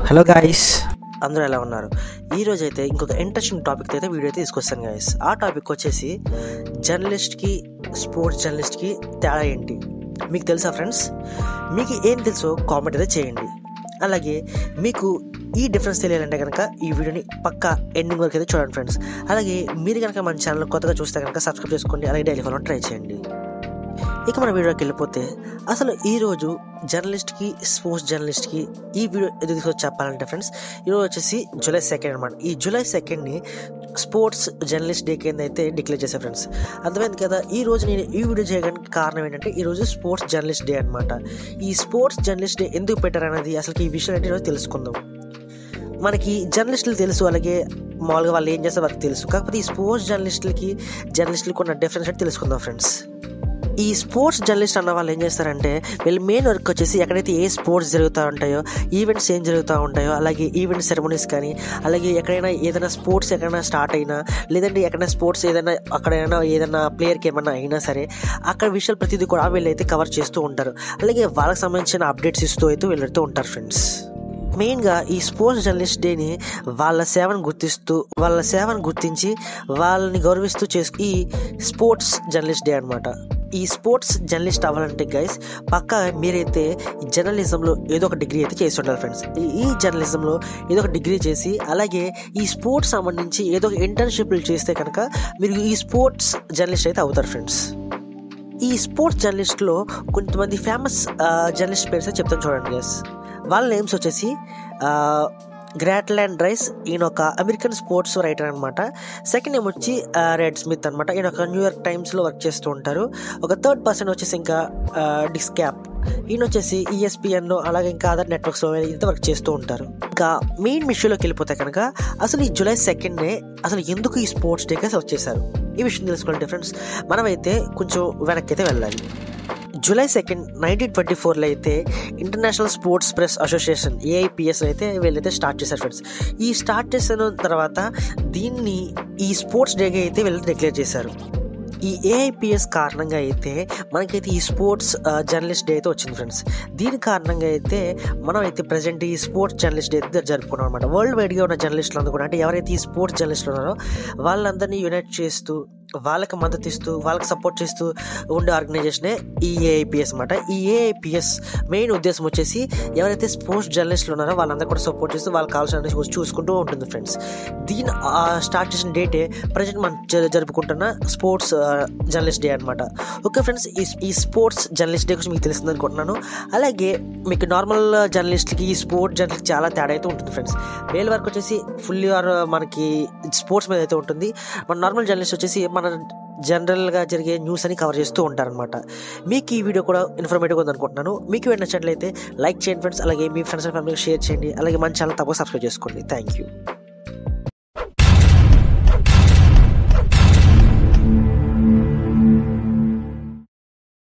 hello guys అందరూ ఎలా ఉన్నారు ఈ రోజు అయితే ఇంకొక ఇంట్రెస్టింగ్ టాపిక్ అయితే వీడియో అయితే తీసుకొస్తాను గాయస్ ఆ టాపిక్ వచ్చేసి జర్నలిస్ట్కి స్పోర్ట్స్ జర్నలిస్ట్కి తేడా ఏంటి మీకు తెలుసా ఫ్రెండ్స్ మీకు ఏం తెలుసో కామెంట్ అయితే చేయండి అలాగే మీకు ఈ డిఫరెన్స్ తెలియాలంటే కనుక ఈ వీడియోని పక్కా ఎండింగ్ వరకు అయితే చూడండి ఫ్రెండ్స్ అలాగే మీరు కనుక మన ఛానల్ కొత్తగా చూస్తే కనుక సబ్స్క్రైబ్ చేసుకోండి అలాగే డైలీ ఫాలో ట్రై చేయండి ఇక మన వీడియోకి వెళ్ళిపోతే అసలు ఈరోజు జర్నలిస్ట్కి స్పోర్ట్స్ జర్నలిస్ట్కి ఈ వీడియో ఎందుకు తీసుకొచ్చి చెప్పాలంటే ఫ్రెండ్స్ ఈరోజు వచ్చేసి జూలై సెకండ్ అనమాట ఈ జూలై సెకండ్ని స్పోర్ట్స్ జర్నలిస్ట్ డే కింద అయితే డిక్లేర్ చేశారు ఫ్రెండ్స్ అర్థమైంది కదా ఈ రోజు నేను ఈ వీడియో చేయడానికి కారణం ఏంటంటే ఈరోజు స్పోర్ట్స్ జర్నలిస్ట్ డే అనమాట ఈ స్పోర్ట్స్ జర్నలిస్ట్ డే ఎందుకు పెట్టారనేది అసలు ఈ విషయం అంటే ఈరోజు తెలుసుకుందాం మనకి జర్నలిస్టులు తెలుసు అలాగే మామూలుగా వాళ్ళు ఏం చేస్తారో వాళ్ళకి తెలుసు కాకపోతే ఈ స్పోర్ట్స్ జర్నలిస్టులకి జర్నలిస్టులకి ఉన్న డిఫరెన్స్ అంటే తెలుసుకుందాం ఫ్రెండ్స్ ఈ స్పోర్ట్స్ జర్నలిస్ట్ అన్న వాళ్ళు ఏం చేస్తారంటే వీళ్ళు మెయిన్ వర్క్ వచ్చేసి ఎక్కడైతే ఏ స్పోర్ట్స్ జరుగుతూ ఉంటాయో ఈవెంట్స్ ఏం జరుగుతూ ఉంటాయో అలాగే ఈవెంట్ సెరమనీస్ కానీ అలాగే ఎక్కడైనా ఏదైనా స్పోర్ట్స్ ఎక్కడైనా స్టార్ట్ అయినా లేదంటే ఎక్కడైనా స్పోర్ట్స్ ఏదైనా అక్కడైనా ఏదైనా ప్లేయర్కి ఏమన్నా అయినా సరే అక్కడ విషయాలు ప్రతిదీ కూడా వీళ్ళు అయితే కవర్ చేస్తూ ఉంటారు అలాగే వాళ్ళకి సంబంధించిన అప్డేట్స్ ఇస్తూ అయితే వెళ్తూ ఉంటారు ఫ్రెండ్స్ మెయిన్గా ఈ స్పోర్ట్స్ జర్నలిస్ట్ డేని వాళ్ళ సేవను గుర్తిస్తూ వాళ్ళ సేవను గుర్తించి వాళ్ళని గౌరవిస్తూ చేసుకు ఈ స్పోర్ట్స్ జర్నలిస్ట్ డే అనమాట ఈ స్పోర్ట్స్ జర్నలిస్ట్ అవ్వాలంటే గైస్ పక్కా మీరైతే ఈ జర్నలిజంలో ఏదో ఒక డిగ్రీ అయితే చేసి ఉండాలి ఫ్రెండ్స్ ఈ జర్నలిజంలో ఏదో ఒక డిగ్రీ చేసి అలాగే ఈ స్పోర్ట్స్ సంబంధించి ఏదో ఒక ఇంటర్న్షిప్లు చేస్తే కనుక మీరు ఈ స్పోర్ట్స్ జర్నలిస్ట్ అయితే అవుతారు ఫ్రెండ్స్ ఈ స్పోర్ట్స్ జర్నలిస్ట్లో కొంతమంది ఫేమస్ జర్నలిస్ట్ పేర్స్ చెప్తాను చూడండి గైస్ వాళ్ళ నేమ్స్ వచ్చేసి గ్రాట్లాండ్ రైస్ ఈయన ఒక అమెరికన్ స్పోర్ట్స్ రైటర్ అనమాట సెకండ్ నేమ్ వచ్చి రెడ్ స్మిత్ అనమాట ఈయన ఒక న్యూయార్క్ టైమ్స్లో వర్క్ చేస్తూ ఉంటారు ఒక థర్డ్ పర్సన్ వచ్చేసి ఇంకా డిస్ క్యాప్ ఈయన వచ్చేసి ఈఎస్పిఎన్ అలాగే ఇంకా అదర్ నెట్వర్క్స్లో ఇంత వర్క్ చేస్తూ ఉంటారు ఇంకా మెయిన్ మిషన్లోకి వెళ్ళిపోతే కనుక అసలు ఈ జూలై సెకండ్నే అసలు ఎందుకు ఈ స్పోర్ట్స్ డేగా సెలెక్ట్ చేశారు ఈ విషయం తెలుసుకోవాలి ఫ్రెండ్స్ మనమైతే కొంచెం వెనక్కి అయితే వెళ్ళాలి జూలై సెకండ్ నైన్టీన్ ట్వంటీ ఫోర్లో అయితే International Sports Press Association AIPS అయితే వీళ్ళైతే స్టార్ట్ చేశారు ఫ్రెండ్స్ ఈ స్టార్ట్ చేసిన తర్వాత దీన్ని ఈ స్పోర్ట్స్ డేగా అయితే వీళ్ళు డిక్లేర్ చేశారు ఈ ఏఐపిఎస్ కారణంగా అయితే మనకైతే ఈ స్పోర్ట్స్ జర్నలిస్ట్ డే అయితే వచ్చింది ఫ్రెండ్స్ దీని కారణంగా అయితే మనం అయితే ప్రజెంట్ ఈ స్పోర్ట్స్ జర్నలిస్ట్ డే అయితే జరుపుకున్నాం అనమాట వరల్డ్ వైడ్గా ఉన్న జర్నలిస్టులు అందరూ కూడా అంటే ఎవరైతే ఈ స్పోర్ట్స్ జర్నలిస్టులు ఉన్నారో వాళ్ళందరినీ యునైట్ చేస్తూ వాళ్ళకి మద్దతు ఇస్తూ వాళ్ళకి సపోర్ట్ చేస్తూ ఉండే ఆర్గనైజేషనే ఈ ఏఐపిఎస్ అనమాట ఈ ఏఐపిఎస్ మెయిన్ ఉద్దేశం వచ్చేసి ఎవరైతే స్పోర్ట్స్ జర్నలిస్టులు ఉన్నారో వాళ్ళందరూ కూడా సపోర్ట్ చేస్తూ వాళ్ళకి కావాల్సిన చూసుకుంటూ ఉంటుంది ఫ్రెండ్స్ దీని స్టార్ట్ చేసిన డేటే ప్రజెంట్ మనం జరుపుకుంటున్న స్పోర్ట్స్ జర్నలిస్ట్ డే అనమాట ఓకే ఫ్రెండ్స్ ఈ ఈ స్పోర్ట్స్ జర్నలిస్ట్ డే గురించి మీకు తెలిసింది అనుకుంటున్నాను అలాగే మీకు నార్మల్ జర్నలిస్ట్కి ఈ స్పోర్ట్స్ జర్నలిస్ట్ చాలా తేడా అయితే ఉంటుంది ఫ్రెండ్స్ వేల వరకు వచ్చేసి ఫుల్లీ ఆర్ మనకి స్పోర్ట్స్ మీద అయితే ఉంటుంది మన నార్మల్ జర్నలిస్ట్ వచ్చేసి మన జనరల్గా జరిగే న్యూస్ అని కవర్ చేస్తూ ఉంటారనమాట మీకు ఈ వీడియో కూడా ఇన్ఫర్మేటివ్గా ఉంది అనుకుంటున్నాను మీకు నచ్చినట్లయితే లైక్ చేయండి ఫ్రెండ్స్ అలాగే మీ ఫ్రెండ్స్ అండ్ ఫ్యామిలీకి షేర్ చేయండి అలాగే మన ఛానల్ తప్పక సబ్స్క్రైబ్ చేసుకోండి థ్యాంక్ యూ